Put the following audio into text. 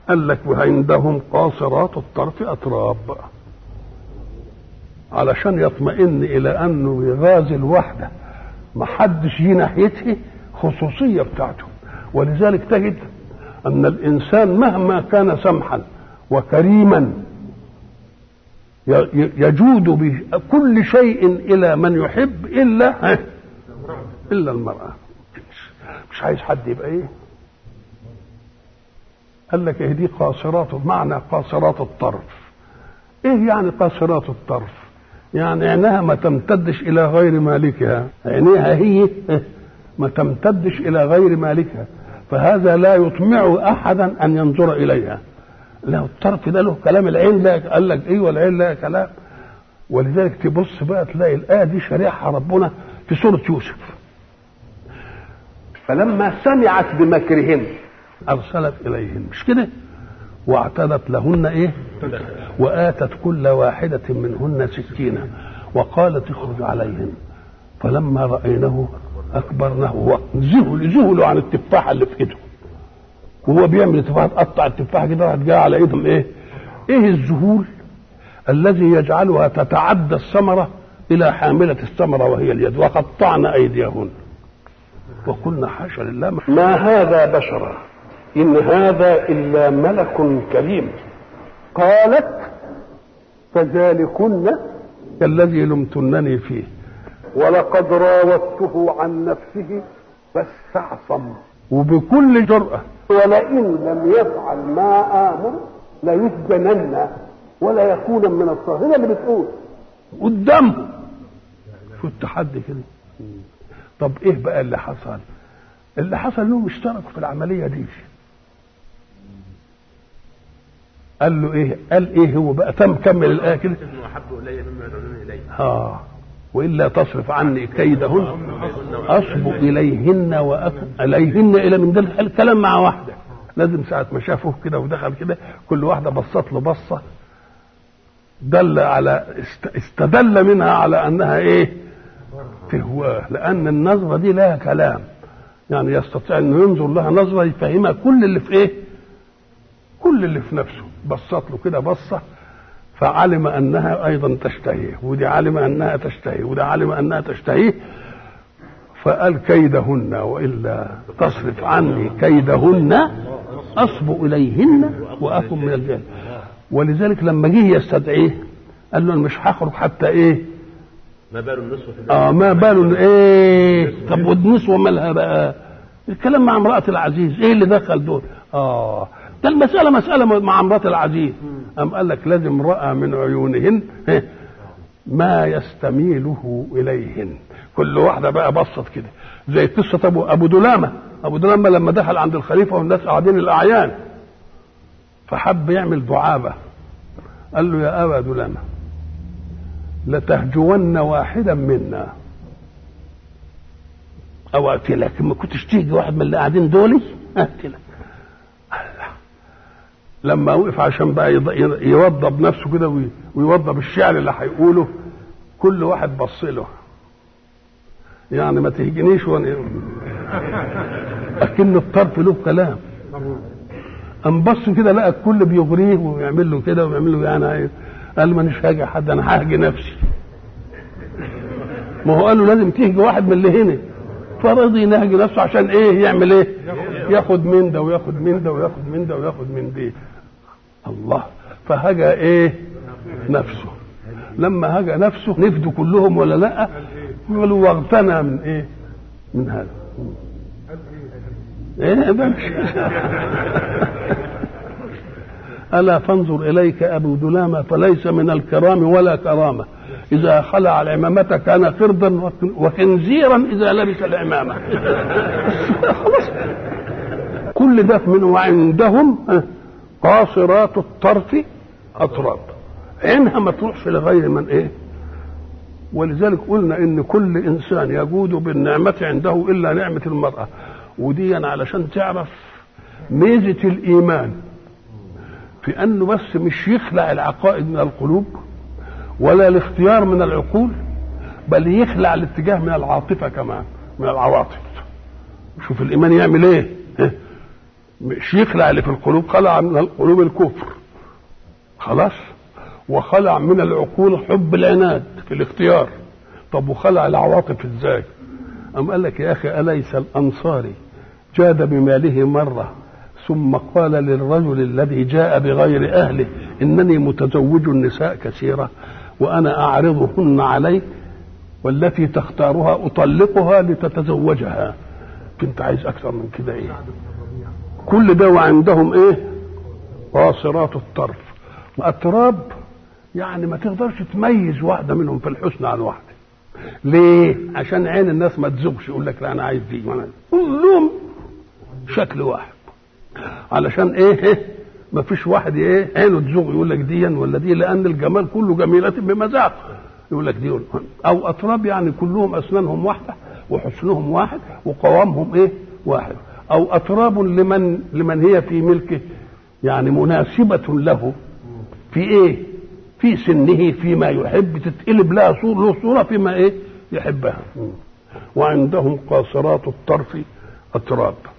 قال لك وعندهم قاصرات الطرف أتراب علشان يطمئن إلى أنه يغازي الوحدة ما حدش يجي ناحيته خصوصية بتاعته ولذلك تجد أن الإنسان مهما كان سمحا وكريما يجود بكل شيء إلى من يحب إلا إلا المرأة مش عايز حد يبقى إيه قال لك إيه دي قاصرات معنى قاصرات الطرف إيه يعني قاصرات الطرف يعني عينها ما تمتدش إلى غير مالكها عينيها هي ما تمتدش إلى غير مالكها فهذا لا يطمع أحدا أن ينظر إليها لا الطرف ده له كلام العين لا قال لك ايوه العين لها كلام ولذلك تبص بقى تلاقي الايه دي شريحها ربنا في سوره يوسف فلما سمعت بمكرهن ارسلت اليهن مش كده واعتدت لهن ايه واتت كل واحده منهن سكينا وقالت اخرج عليهن فلما راينه اكبرنه ذهلوا ذهلوا عن التفاحه اللي في ايدهم وهو بيعمل تفاحه تقطع التفاحه كده راحت جايه على ايدهم ايه؟ ايه الذهول الذي يجعلها تتعدى الثمره الى حامله الثمره وهي اليد وقطعنا ايديهن وقلنا حاشا لله ما هذا بشرا ان هذا الا ملك كريم قالت فذلكن الذي لمتنني فيه ولقد راودته عن نفسه فاستعصم وبكل جرأة ولئن لم يفعل ما آمر ليسجنن ولا يكون من الصاغرين اللي بتقول قدامه شو التحدي كده طب ايه بقى اللي حصل اللي حصل انهم اشتركوا في العمليه دي قال له ايه قال ايه هو بقى تم كمل الايه كده احب الي مما يدعون اليه اه والا تصرف عني كيدهن اصب اليهن واكن اليهن الى من ده الكلام مع واحده لازم ساعه ما شافوه كده ودخل كده كل واحده بصت له بصه دل على استدل منها على انها ايه تهواه لان النظره دي لها كلام يعني يستطيع انه ينظر لها نظره يفهمها كل اللي في ايه كل اللي في نفسه بصت له كده بصه فعلم انها ايضا تشتهيه ودي علم انها تشتهي وده علم انها تشتهيه فقال كيدهن والا تصرف عني كيدهن اصب اليهن واكن من الجهل ولذلك لما جه يستدعيه قال له انا مش هخرج حتى ايه ما بال النسوة في اه ما بال ايه طب والنسوه مالها بقى الكلام مع امراه العزيز ايه اللي دخل دول اه ده المسألة مسألة مع امرأة العزيز أم قال لك لازم رأى من عيونهن ما يستميله إليهن كل واحدة بقى بصت كده زي قصة أبو أبو دلامة أبو دلامة لما دخل عند الخليفة والناس قاعدين الأعيان فحب يعمل دعابة قال له يا أبا دلامة لتهجون واحدا منا أو أقتلك ما كنتش تيجي واحد من اللي قاعدين دولي أقتلك لما وقف عشان بقى يوضب نفسه كده ويوضب الشعر اللي هيقوله كل واحد بص له يعني ما تهجنيش وانا اكن الطرف له كلام قام بص كده لقى الكل بيغريه ويعمل له كده ويعمل له يعني قال مانيش هاجي حد انا هاجي نفسي ما هو قال له لازم تهجي واحد من اللي هنا فرضي ينهج نفسه عشان ايه يعمل ايه ياخد من ده وياخد من ده وياخد من ده وياخد من دي الله فهجى ايه نفسه لما هجى نفسه نفدوا كلهم ولا لا يقولوا واغتنى من ايه من هذا ايه ده ألا فانظر إليك أبو دلامة فليس من الكرام ولا كرامة إذا خلع العمامة كان قردا وخنزيرا إذا لبس العمامة خلاص كل ده من وعندهم قاصرات الطرف أطراب عينها ما تروحش لغير من إيه ولذلك قلنا إن كل إنسان يجود بالنعمة عنده إلا نعمة المرأة ودي علشان تعرف ميزة الإيمان في انه بس مش يخلع العقائد من القلوب ولا الاختيار من العقول بل يخلع الاتجاه من العاطفه كمان من العواطف شوف الايمان يعمل ايه مش يخلع اللي في القلوب خلع من القلوب الكفر خلاص وخلع من العقول حب العناد في الاختيار طب وخلع العواطف ازاي أم قال لك يا أخي أليس الأنصاري جاد بماله مرة ثم قال للرجل الذي جاء بغير أهله إنني متزوج النساء كثيرة وأنا أعرضهن عليك والتي تختارها أطلقها لتتزوجها كنت عايز أكثر من كده إيه كل ده وعندهم إيه قاصرات الطرف وأتراب يعني ما تقدرش تميز واحدة منهم في الحسن عن واحدة ليه؟ عشان عين الناس ما تزوجش يقول لك لا انا عايز دي وانا كلهم شكل واحد علشان ايه, إيه؟ ما فيش واحد ايه عينه تزوغ يقول لك دي ولا دي لان الجمال كله جميلة بمذاق يقول لك دي او اطراب يعني كلهم اسنانهم واحده وحسنهم واحد وقوامهم ايه واحد او اطراب لمن لمن هي في ملكه يعني مناسبة له في ايه في سنه فيما يحب تتقلب لها صور له صورة فيما ايه يحبها وعندهم قاصرات الطرف أتراب